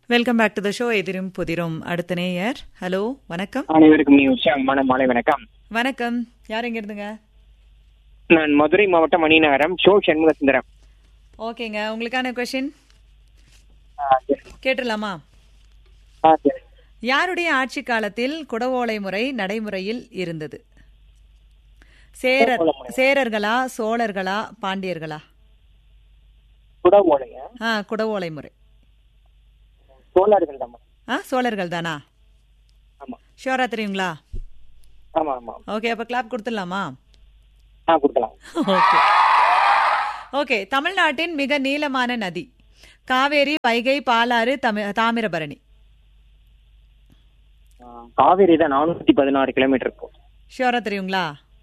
Welcome back to the show எதிரும் புதிரும் அடுத்த நேயர் ஹலோ வணக்கம் அனைவருக்கும் நீ உற்சாகமான மாலை வணக்கம் வணக்கம் யார் எங்க இருந்துங்க நான் மதுரை மாவட்டம் மணிநகரம் ஷோ சண்முக சுந்தரம் ஓகேங்க உங்களுக்கான கொஷின் ஆ, சரி. கேட்டுடலாமா ஆ, சரி. யாருடைய ஆட்சி காலத்தில் குடவோலை முறை நடைமுறையில் இருந்தது சேரர் சேரர்களா சோழர்களா பாண்டியர்களா குட ஓலைங்க ஆ குடவோலை முறை சோழர்கள் தான் ஆ சோழர்கள் தானா ஆமா ஷியோரா தெரியுங்களா ஆமா ஆமா ஓகே அப்ப கிளாப் கொடுத்துடலாமா ஆ கொடுக்கலாம் ஓகே ஓகே தமிழ்நாட்டின் மிக நீளமான நதி காவேரி வைகை பாலாறு தமி- தாமிரபரணி ஆ, காவேரி தான் நானூத்தி பதினாறு கிலோமீட்டர் இருக்கும் ஷியோரா தெரியுங்களா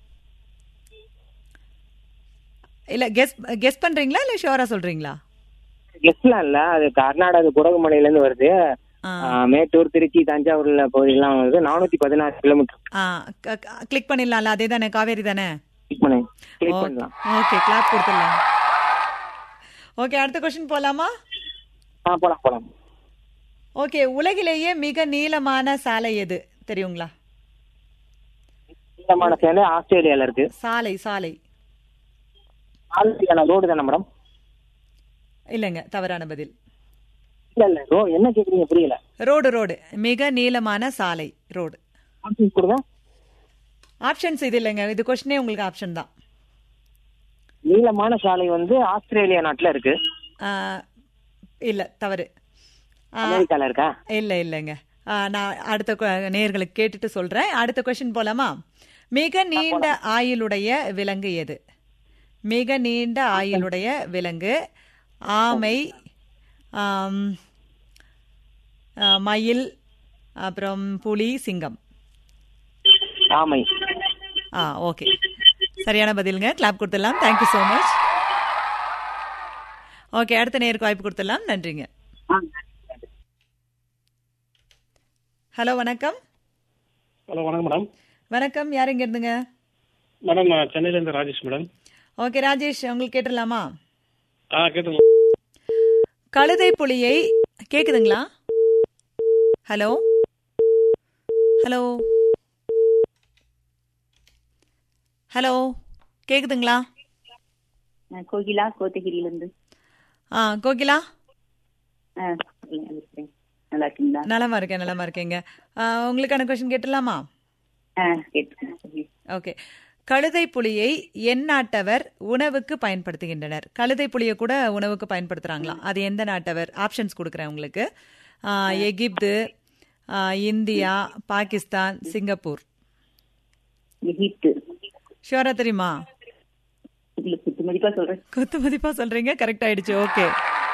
இல்ல கெஸ் கெஸ் பண்றீங்களா இல்ல ஷியோரா சொல்றீங்களா கெஸ்ட்லாம் இல்ல அது கர்நாடக குடகுமலையில இருந்து வருது ஆ, ஆ, மேட்டூர் திருச்சி தஞ்சாவூர்ல பகுதியெல்லாம் வருது நானூத்தி பதினாறு கிலோமீட்டர் ஆ கிளிக் பண்ணிடலாம்ல அதே தானே காவேரி தானே கிளிக் பண்ணு கிளிக் பண்ணலாம் ஓகே கிளாப் கொடுத்துடலாம் ஓகே அடுத்த கொஸ்டின் போலாமா ஆ போலாம் போலாம் ஓகே உலகிலேயே மிக நீளமான சாலை எது தெரியுங்களா நீளமான சேலை ஆஸ்திரேலியால இருக்கு சாலை சாலை ஆஸ்திரேலியா ரோடு தானே மேடம் இல்லைங்க தவறான பதில் இல்ல இல்ல ரோ என்ன கேக்குறீங்க புரியல ரோடு ரோடு மிக நீளமான சாலை ரோடு ஆப்ஷன்ஸ் கொடுங்க ஆப்ஷன்ஸ் இது இல்லைங்க இது கொஸ்டினே உங்களுக்கு ஆப்ஷன் தான் நீளமான சாலை வந்து ஆஸ்திரேலியா நாட்டுல இருக்கு ஆ, இல்ல தவறு ஆ, அமெரிக்கால இருக்கா இல்ல இல்லைங்க ஆ, நான் அடுத்த கொ- நேயர்களுக்கு கேட்டுட்டு சொல்றேன் அடுத்த கொஸ்டின் போலாமா மிக நீண்ட ஆயுளுடைய விலங்கு எது மிக நீண்ட ஆயுளுடைய விலங்கு ஆமை ஆம், ஆ, மயில் அப்புறம் புலி சிங்கம் ஆமை ஆ ஓகே சரியான பதிலுங்க கிளாப் கொடுத்துடலாம் தேங்க்யூ ஸோ மச் ஓகே அடுத்த நேருக்கு வாய்ப்பு கொடுத்துடலாம் நன்றிங்க ஹலோ வணக்கம் ஹலோ வணக்கம் மேடம் வணக்கம் யார் இங்க இருந்துங்க மேடம் நான் சென்னையிலேருந்து ராஜேஷ் மேடம் ஓகே ராஜேஷ் உங்களுக்கு கேட்டுடலாமா ஆ கேட்டுங்க கழுதை புலியை கேக்குதுங்களா ஹலோ ஹலோ ஹலோ கேக்குதுங்களா நான் கோகிலா கோத்தகிரியிலிருந்து ஆ கோகிலா ஆ, இருக்கேன். நல்லா இருக்கீங்களா நலமா இருக்கேன் நலமா இருக்கேங்க ஆ, உங்களுக்கான கொஸ்டின் கேட்டலாமா ஆ கேட்டுக்கேன் சொல்லி ஓகே கழுதை புலியை எந்நாட்டவர் உணவுக்கு பயன்படுத்துகின்றனர் கழுதை புலியை கூட உணவுக்கு பயன்படுத்துறாங்களாம் அது எந்த நாட்டவர் ஆப்ஷன்ஸ் கொடுக்குறேன் உங்களுக்கு ஆ, எகிப்து ஆ, இந்தியா பாகிஸ்தான் சிங்கப்பூர் எகிப்து ஷுவரா தெரியுமா இதுல குத்து மதிப்பா சொல்றேன் குத்து மதிப்பா சொல்றீங்க கரெக்ட் ஆயிடுச்சு ஓகே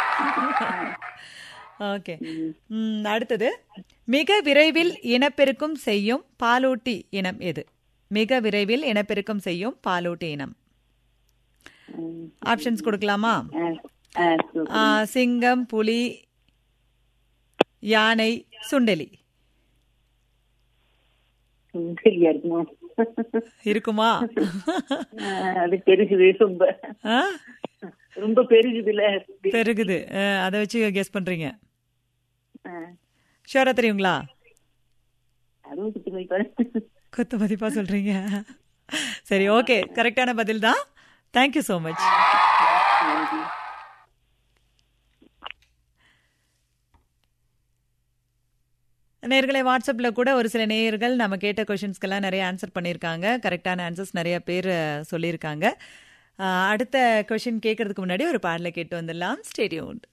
ஓகே ம், அடுத்தது மிக விரைவில் இனப்பெருக்கம் செய்யும் பாலூட்டி இனம் எது மிக விரைவில் இனப்பெருக்கம் செய்யும் பாலூட்டி இனம் ம், ஆப்ஷன்ஸ் கொடுக்கலாமா ஆ, ஆ, சு- ஆ, சிங்கம் புலி யானை சுண்டெலி ம், சரியா இருக்குமா இருக்குமா ஆ, அது பெருகுது ரொம்ப ஆ? ரொம்ப பெருகுதுல பெருகுது ஆ, அதை வச்சு கெஸ் பண்றீங்க ஆ, ஷுவரா தெரியுங்களா அதுவும் குத்து மதிப்பா குத்து மதிப்பா சொல்றீங்க சரி ஓகே கரெக்டான பதில் தான் தேங்க்யூ ஸோ மச் நன்றி. நேர்களை வாட்ஸ்அப்பில் கூட ஒரு சில நேயர்கள் நம்ம கேட்ட கொஷின்ஸ்க்கெல்லாம் நிறைய ஆன்சர் பண்ணியிருக்காங்க கரெக்டான ஆன்சர்ஸ் நிறைய பேர் அஹ், சொல்லியிருக்காங்க அஹ், அடுத்த கொஷின் கேட்கறதுக்கு முன்னாடி ஒரு பாடலை கேட்டு வந்துடலாம் ஸ்டேடியோண்ட்